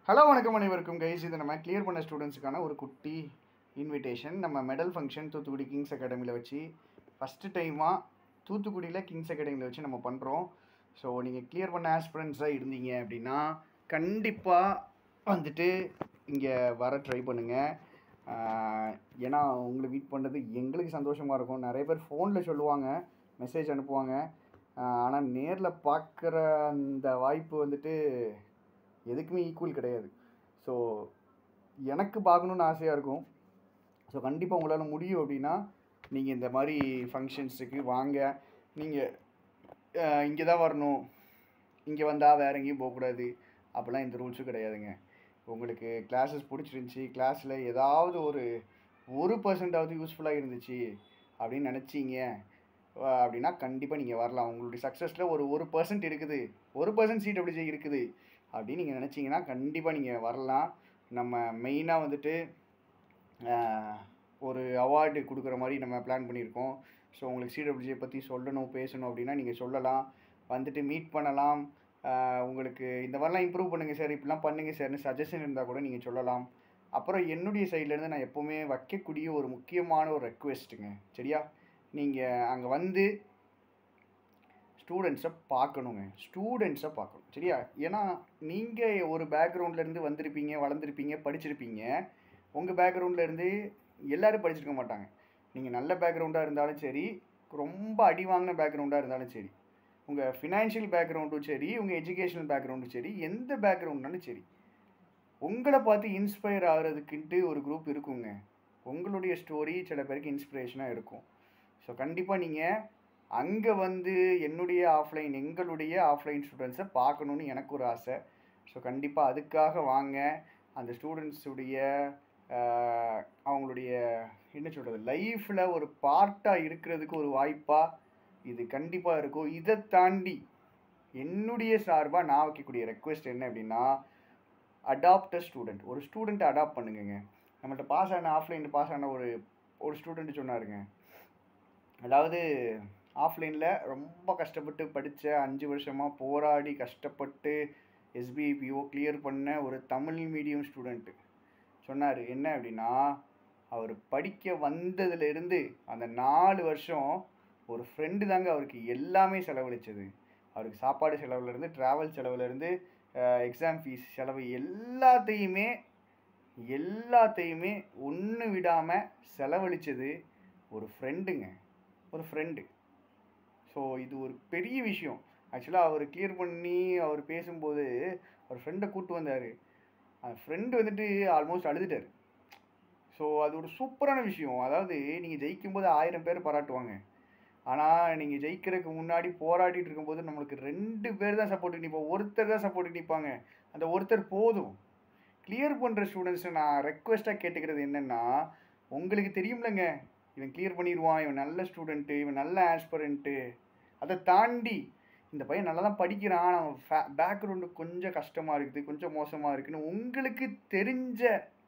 hello வணக்கம் அனைவருக்கும் guys இது நம்ம கிளியர் பண்ண ஸ்டூடெண்ட்ஸுக்கான ஒரு குட்டி இன்விடேஷன் நம்ம மெடல் ஃபங்க்ஷன் தூத்துக்குடி கிங்ஸ் அகாடமியில் வச்சு ஃபஸ்ட்டு டைமாக தூத்துக்குடியில் கிங்ஸ் அகாடமியில் வச்சு நம்ம பண்ணுறோம் ஸோ நீங்கள் கிளியர் பண்ண ஆஸ்பிரண்ட்ஸாக இருந்தீங்க அப்படின்னா கண்டிப்பாக வந்துட்டு இங்கே வர ட்ரை பண்ணுங்கள் ஏன்னா உங்களை மீட் பண்ணுறது எங்களுக்கு சந்தோஷமாக இருக்கும் நிறைய பேர் ஃபோனில் சொல்லுவாங்க மெசேஜ் அனுப்புவாங்க ஆனால் நேரில் பார்க்குற அந்த வாய்ப்பு வந்துட்டு எதுக்குமே ஈக்குவல் கிடையாது ஸோ எனக்கு பார்க்கணுன்னு ஆசையாக இருக்கும் ஸோ கண்டிப்பாக உங்களால் முடியும் அப்படின்னா நீங்கள் இந்த மாதிரி ஃபங்க்ஷன்ஸுக்கு வாங்க நீங்கள் இங்கே தான் வரணும் இங்கே வந்தால் வேறு எங்கேயும் போகக்கூடாது அப்படிலாம் எந்த ரூல்ஸும் கிடையாதுங்க உங்களுக்கு கிளாஸஸ் பிடிச்சிருந்துச்சி கிளாஸில் ஏதாவது ஒரு ஒரு பர்சன்டாவது யூஸ்ஃபுல்லாக இருந்துச்சு அப்படின்னு நினச்சிங்க அப்படின்னா கண்டிப்பாக நீங்கள் வரலாம் உங்களுடைய சக்ஸஸில் ஒரு ஒரு பர்சன்ட் இருக்குது ஒரு பர்சன்ட் சீட் எப்படி இருக்குது அப்படின்னு நீங்கள் நினச்சிங்கன்னா கண்டிப்பாக நீங்கள் வரலாம் நம்ம மெயினாக வந்துட்டு ஆஹ், ஒரு அவார்டு கொடுக்குற மாதிரி நம்ம பிளான் பண்ணியிருக்கோம் ஸோ உங்களுக்கு சிடபிள்யூஜியை பற்றி சொல்லணும் பேசணும் அப்படின்னா நீங்கள் சொல்லலாம் வந்துட்டு மீட் பண்ணலாம் ஆஹ், உங்களுக்கு இந்த மாதிரிலாம் இம்ப்ரூவ் பண்ணுங்கள் சார் இப்படிலாம் பண்ணுங்கள் சார்னு சஜஷன் இருந்தால் கூட நீங்கள் சொல்லலாம் அப்புறம் என்னுடைய சைட்லேருந்து நான் எப்போவுமே வைக்கக்கூடிய ஒரு முக்கியமான ஒரு ரெக்வெஸ்ட்டுங்க சரியா நீங்கள் அங்கே வந்து ஸ்டூடெண்ட்ஸை பார்க்கணுங்க ஸ்டூடெண்ட்ஸை பார்க்கணும் சரியா ஏன்னா நீங்கள் ஒரு பேக்ரவுண்ட்லேருந்து வந்திருப்பீங்க வளர்ந்துருப்பீங்க படிச்சிருப்பீங்க உங்கள் பேக்ரவுண்ட்லேருந்து எல்லாரும் படிச்சிருக்க மாட்டாங்க நீங்கள் நல்ல பேக்ரவுண்டாக இருந்தாலும் சரி ரொம்ப அடி வாங்கின பேக்ரவுண்டாக இருந்தாலும் சரி உங்கள் ஃபினான்ஷியல் பேக்ரவுண்டும் சரி உங்கள் எஜுகேஷனல் பேக்ரவுண்டும் சரி எந்த பேக்ரவுண்ட்னாலும் சரி உங்களை பார்த்து இன்ஸ்பயர் ஆகிறதுக்குன்ட்டு ஒரு குரூப் இருக்குங்க உங்களுடைய ஸ்டோரி சில பேருக்கு இன்ஸ்பிரேஷனாக இருக்கும் ஸோ கண்டிப்பாக நீங்கள் அங்கே வந்து என்னுடைய ஆஃப்லைன் எங்களுடைய ஆஃப்லைன் ஸ்டூடெண்ட்ஸை பார்க்கணுன்னு எனக்கு ஒரு ஆசை ஸோ கண்டிப்பாக அதுக்காக வாங்க அந்த ஸ்டூடெண்ட்ஸுடைய அவங்களுடைய என்ன சொல்கிறது லைஃப்பில் ஒரு பார்ட்டாக இருக்கிறதுக்கு ஒரு வாய்ப்பாக இது கண்டிப்பாக இருக்கும் இதை தாண்டி என்னுடைய சார்பாக நான் வைக்கக்கூடிய ரெக்வெஸ்ட் என்ன அப்படின்னா அடாப்ட ஸ்டூடெண்ட் ஒரு ஸ்டூடெண்ட்டை அடாப்ட் பண்ணுங்கங்க நம்மள்ட்ட பாஸ் ஆன ஆஃப்லைனில் பாஸ் ஆன ஒரு ஒரு ஸ்டூடெண்ட் சொன்னாருங்க அதாவது ஆஃப்லைனில் ரொம்ப கஷ்டப்பட்டு படித்த அஞ்சு வருஷமாக போராடி கஷ்டப்பட்டு எஸ்பிஐபிஓ கிளியர் பண்ண ஒரு தமிழ் மீடியம் ஸ்டூடெண்ட்டு சொன்னார் என்ன அப்படின்னா அவர் படிக்க வந்ததுலேருந்து அந்த நாலு வருஷம் ஒரு ஃப்ரெண்டு தாங்க அவருக்கு எல்லாமே செலவழிச்சது அவருக்கு சாப்பாடு செலவுலேருந்து ட்ராவல் செலவுலேருந்து எக்ஸாம் ஃபீஸ் செலவு எல்லாத்தையுமே எல்லாத்தையுமே ஒன்று விடாமல் செலவழிச்சது ஒரு ஃப்ரெண்டுங்க ஒரு ஃப்ரெண்டு ஸோ இது ஒரு பெரிய விஷயம் ஆக்சுவலாக அவர் கிளியர் பண்ணி அவர் பேசும்போது அவர் ஃப்ரெண்டை கூப்பிட்டு வந்தார் அந்த ஃப்ரெண்டு வந்துட்டு ஆல்மோஸ்ட் அழுதுட்டார் ஸோ அது ஒரு சூப்பரான விஷயம் அதாவது நீங்கள் ஜெயிக்கும்போது ஆயிரம் பேர் பாராட்டுவாங்க ஆனால் நீங்கள் ஜெயிக்கிறதுக்கு முன்னாடி போராடிட்டு இருக்கும்போது நம்மளுக்கு ரெண்டு பேர் தான் சப்போர்ட்டுக்கு நிற்போம் ஒருத்தர் தான் சப்போர்ட்டுக்கு நிற்பாங்க அந்த ஒருத்தர் போதும் கிளியர் பண்ணுற ஸ்டூடெண்ட்ஸை நான் ரெக்வெஸ்ட்டாக கேட்டுக்கிறது என்னென்னா உங்களுக்கு தெரியும்லங்க இவன் கிளியர் பண்ணிடுவான் இவன் நல்ல ஸ்டூடெண்ட்டு இவன் நல்ல ஆஸ்பரண்ட்டு அதை தாண்டி இந்த பையன் நல்லா தான் படிக்கிறான் அவன் ஃபே பேக்ரவுண்டு கொஞ்சம் கஷ்டமாக இருக்குது கொஞ்சம் மோசமாக இருக்குன்னு உங்களுக்கு தெரிஞ்ச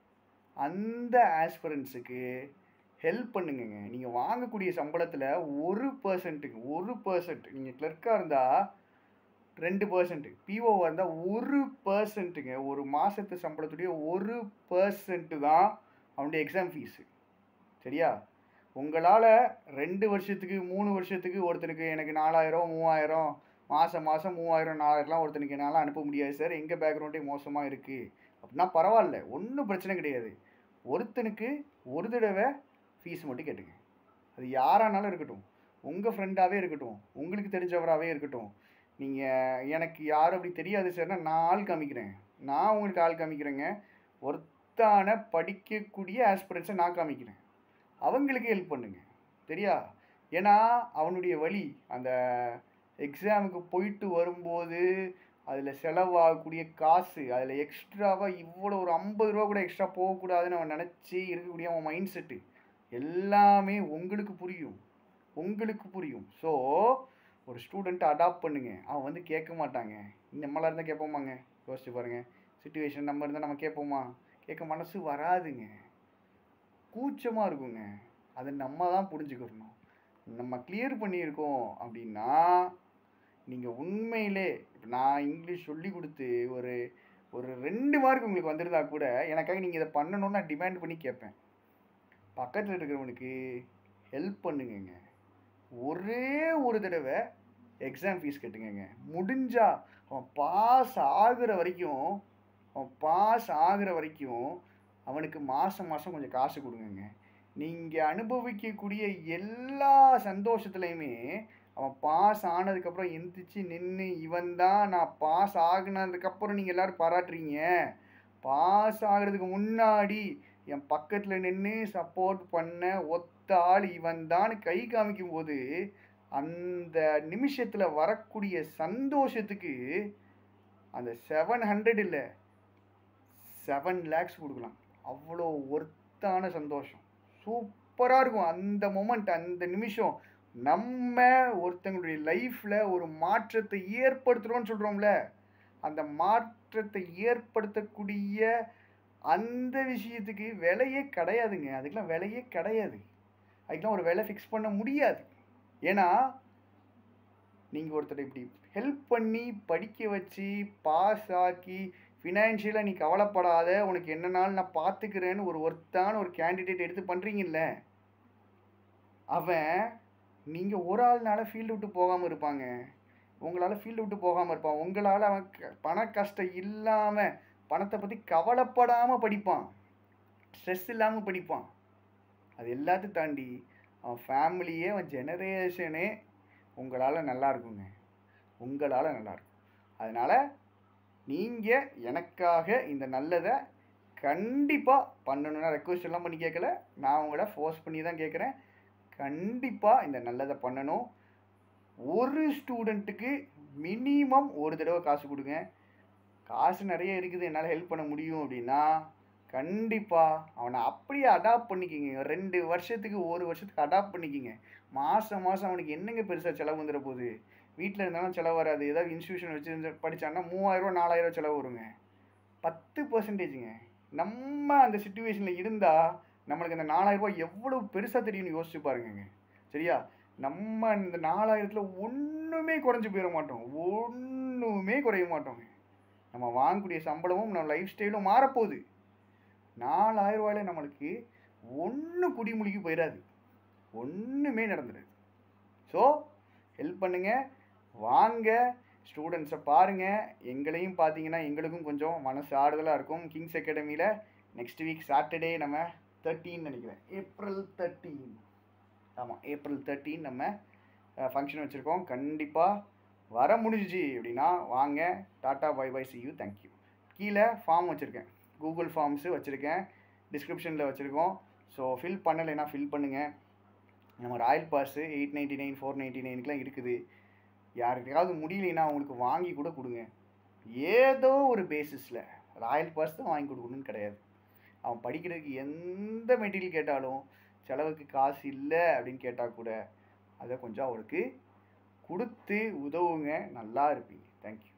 அந்த ஆஸ்பரன்ஸுக்கு ஹெல்ப் பண்ணுங்கங்க நீங்கள் வாங்கக்கூடிய சம்பளத்தில் ஒரு பர்சன்ட்டுங்க ஒரு பர்சன்ட் நீங்கள் கிளர்க்காக இருந்தால் ரெண்டு பர்சன்ட் பிஓவாக இருந்தால் ஒரு பர்சன்ட்டுங்க ஒரு மாதத்து சம்பளத்துடைய ஒரு பர்சன்ட்டு தான் அவனுடைய எக்ஸாம் ஃபீஸு சரியா உங்களால் ரெண்டு வருஷத்துக்கு மூணு வருஷத்துக்கு ஒருத்தனுக்கு எனக்கு நாலாயிரம் மூவாயிரம் மாதம் மாதம் மூவாயிரம் நாலாயிரம்லாம் ஒருத்தனுக்கு என்னால் அனுப்ப முடியாது சார் எங்கள் பேக்ரவுண்டே மோசமாக இருக்குது அப்படின்னா பரவாயில்ல ஒன்றும் பிரச்சனை கிடையாது ஒருத்தனுக்கு ஒரு தடவை ஃபீஸ் மட்டும் கேட்டுங்க அது யாரானாலும் இருக்கட்டும் உங்கள் ஃப்ரெண்டாகவே இருக்கட்டும் உங்களுக்கு தெரிஞ்சவராகவே இருக்கட்டும் நீங்கள் எனக்கு யாரும் அப்படி தெரியாது சார்னா நான் ஆள் காமிக்கிறேன் நான் உங்களுக்கு ஆள் காமிக்கிறேங்க ஒருத்தான படிக்கக்கூடிய ஆஸ்பிரன்ஸை நான் காமிக்கிறேன் அவங்களுக்கு ஹெல்ப் பண்ணுங்க சரியா ஏன்னா அவனுடைய வழி அந்த எக்ஸாமுக்கு போயிட்டு வரும்போது அதில் செலவாகக்கூடிய காசு அதில் எக்ஸ்ட்ராவாக இவ்வளோ ஒரு ஐம்பது ரூபா கூட எக்ஸ்ட்ரா போகக்கூடாதுன்னு அவன் நினச்சி இருக்கக்கூடிய அவன் மைண்ட் செட்டு எல்லாமே உங்களுக்கு புரியும் உங்களுக்கு புரியும் ஸோ ஒரு ஸ்டூடெண்ட்டை அடாப்ட் பண்ணுங்க அவன் வந்து கேட்க மாட்டாங்க நம்மளாக இருந்தால் கேட்போமாங்க யோசிச்சு பாருங்கள் சுச்சுவேஷன் நம்ம இருந்தால் நம்ம கேட்போமா கேட்க மனசு வராதுங்க கூச்சமாக இருக்குங்க அதை நம்ம தான் புரிஞ்சுக்கிறணும் நம்ம கிளியர் பண்ணியிருக்கோம் அப்படின்னா நீங்கள் உண்மையிலே இப்போ நான் இங்கிலீஷ் சொல்லி கொடுத்து ஒரு ஒரு ரெண்டு மார்க் உங்களுக்கு வந்திருந்தா கூட எனக்காக நீங்கள் இதை பண்ணணும்னு நான் டிமாண்ட் பண்ணி கேட்பேன் பக்கத்தில் இருக்கிறவனுக்கு ஹெல்ப் பண்ணுங்கங்க ஒரே ஒரு தடவை எக்ஸாம் ஃபீஸ் கட்டுங்கங்க முடிஞ்சா அவன் பாஸ் ஆகுற வரைக்கும் அவன் பாஸ் ஆகுற வரைக்கும் அவனுக்கு மாதம் மாதம் கொஞ்சம் காசு கொடுங்கங்க நீங்கள் அனுபவிக்கக்கூடிய எல்லா சந்தோஷத்துலையுமே அவன் பாஸ் ஆனதுக்கப்புறம் எந்திரிச்சு நின்று இவன் தான் நான் பாஸ் ஆகுனதுக்கப்புறம் நீங்கள் எல்லோரும் பாராட்டுறீங்க பாஸ் ஆகிறதுக்கு முன்னாடி என் பக்கத்தில் நின்று சப்போர்ட் பண்ண ஒத்த ஆள் இவன் தான் கை காமிக்கும் போது அந்த நிமிஷத்தில் வரக்கூடிய சந்தோஷத்துக்கு அந்த செவன் ஹண்ட்ரட் இல்லை செவன் லேக்ஸ் கொடுக்கலாம் அவ்வளோ ஒர்த்தான சந்தோஷம் சூப்பராக இருக்கும் அந்த மொமெண்ட் அந்த நிமிஷம் நம்ம ஒருத்தங்களுடைய லைஃப்பில் ஒரு மாற்றத்தை ஏற்படுத்துகிறோன்னு சொல்கிறோம்ல அந்த மாற்றத்தை ஏற்படுத்தக்கூடிய அந்த விஷயத்துக்கு விலையே கிடையாதுங்க அதுக்கெலாம் விலையே கிடையாது அதுக்கெலாம் ஒரு விலை ஃபிக்ஸ் பண்ண முடியாது ஏன்னா நீங்கள் ஒருத்தர் இப்படி ஹெல்ப் பண்ணி படிக்க வச்சு பாஸ் ஆக்கி ஃபினான்ஷியலாக நீ கவலைப்படாத உனக்கு என்னனாலும் நான் பார்த்துக்கிறேன்னு ஒரு ஒர்த்தான ஒரு கேண்டிடேட் எடுத்து பண்ணுறீங்கல்ல அவன் நீங்கள் ஒரு ஆள்னால ஃபீல்டு விட்டு போகாமல் இருப்பாங்க உங்களால் ஃபீல்டு விட்டு போகாமல் இருப்பான் உங்களால் அவன் க- பண கஷ்டம் இல்லாமல் பணத்தை பற்றி கவலைப்படாமல் படிப்பான் ஸ்ட்ரெஸ் இல்லாமல் படிப்பான் அது எல்லாத்தையும் தாண்டி அவன் ஃபேமிலியே அவன் ஜெனரேஷனே உங்களால் நல்லா இருக்குங்க உங்களால் நல்லா இருக்கும் அதனால் நீங்கள் எனக்காக இந்த நல்லதை கண்டிப்பாக பண்ணணும்னா ரெக்வஸ்ட் எல்லாம் பண்ணி கேட்கல நான் உங்களை ஃபோர்ஸ் பண்ணி தான் கேட்குறேன் கண்டிப்பாக இந்த நல்லதை பண்ணணும் ஒரு ஸ்டூடெண்ட்டுக்கு மினிமம் ஒரு தடவை காசு கொடுங்க காசு நிறைய இருக்குது என்னால் ஹெல்ப் பண்ண முடியும் அப்படின்னா கண்டிப்பாக அவனை அப்படியே அடாப்ட் பண்ணிக்கிங்க ரெண்டு வருஷத்துக்கு ஒரு வருஷத்துக்கு அடாப்ட் பண்ணிக்கிங்க மாதம் மாதம் அவனுக்கு என்னங்க பெருசாக செலவு வந்துட போகுது வீட்டில் இருந்தாலும் செலவு வராது ஏதாவது இன்ஸ்டியூஷன் வச்சு படித்தான்னா மூவாயிரரூவா நாலாயிரரூவா செலவு வருங்க பத்து பர்சன்டேஜுங்க நம்ம அந்த சுச்சுவேஷனில் இருந்தால் நம்மளுக்கு அந்த நாலாயிரரூபா எவ்வளோ பெருசாக தெரியும்னு யோசிச்சு பாருங்கங்க சரியா நம்ம இந்த நாலாயிரத்தில் ஒன்றுமே குறைஞ்சி போயிட மாட்டோம் ஒன்றுமே குறைய மாட்டோங்க நம்ம வாங்கக்கூடிய சம்பளமும் நம்ம லைஃப் ஸ்டைலும் மாறப்போகுது நாலாயிரம் ரூபாயில நம்மளுக்கு ஒன்றும் குடிமொழிக்கு போயிடாது ஒன்றுமே நடந்துடாது ஸோ ஹெல்ப் பண்ணுங்க வாங்க ஸ்டூடெண்ட்ஸை பாருங்கள் எங்களையும் பார்த்தீங்கன்னா எங்களுக்கும் கொஞ்சம் மனசு ஆறுதலாக இருக்கும் கிங்ஸ் அகாடமியில் நெக்ஸ்ட் வீக் சாட்டர்டே நம்ம தேர்ட்டின்னு நினைக்கிறேன் ஏப்ரல் தேர்ட்டீன் ஆமாம் ஏப்ரல் தேர்ட்டீன் நம்ம ஃபங்க்ஷன் வச்சுருக்கோம் கண்டிப்பாக வர முடிஞ்சிச்சு அப்படின்னா வாங்க tata bye bye see you thank you கீழே ஃபார்ம் வச்சுருக்கேன் கூகுள் ஃபார்ம்ஸு வச்சுருக்கேன் டிஸ்கிரிப்ஷனில் வச்சுருக்கோம் ஸோ ஃபில் பண்ணலைன்னா ஃபில் பண்ணுங்கள் நம்ம royal pass eight ninety nine four ninety நைனுக்குலாம் இருக்குது யாருக்கையாவது முடியலைன்னா அவங்களுக்கு வாங்கி கூட கொடுங்க ஏதோ ஒரு பேசிஸில் ராயல் பாஸ் தான் வாங்கி கொடுக்கணும்னு கிடையாது அவன் படிக்கிறதுக்கு எந்த மெட்டீரியல் கேட்டாலும் செலவுக்கு காசு இல்லை அப்படின்னு கேட்டால் கூட அதை கொஞ்சம் அவருக்கு கொடுத்து உதவுங்க நல்லா இருப்பீங்க தேங்க்யூ